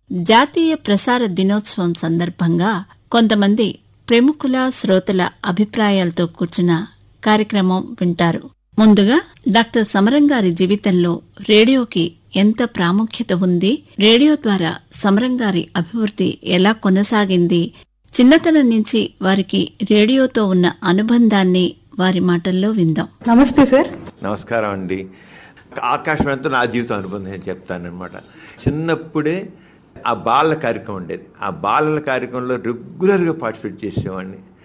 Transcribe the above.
జాతీయ ప్రసార దినోత్సవం సందర్భంగా కొంతమంది ప్రముఖుల శ్రోతల అభిప్రాయాలతో కూర్చున్న కార్యక్రమం వింటారు ముందుగా డాక్టర్ సమరం గారి జీవితంలో రేడియోకి ఎంత ప్రాముఖ్యత ఉంది రేడియో ద్వారా సమరం గారి అభివృద్ధి ఎలా కొనసాగింది చిన్నతనం నుంచి వారికి రేడియోతో ఉన్న అనుబంధాన్ని వారి మాటల్లో విందాం నమస్తే సార్ నమస్కారం అండి ఆకాశవాణితో నా జీవితం అనుబంధం నేను చెప్తానమాట చిన్నప్పుడే ఆ బాలల కార్యక్రమం ఉండేది ఆ బాలల కార్యక్రమంలో రెగ్యులర్గా పార్టిసిపేట్ చేసేవాడిని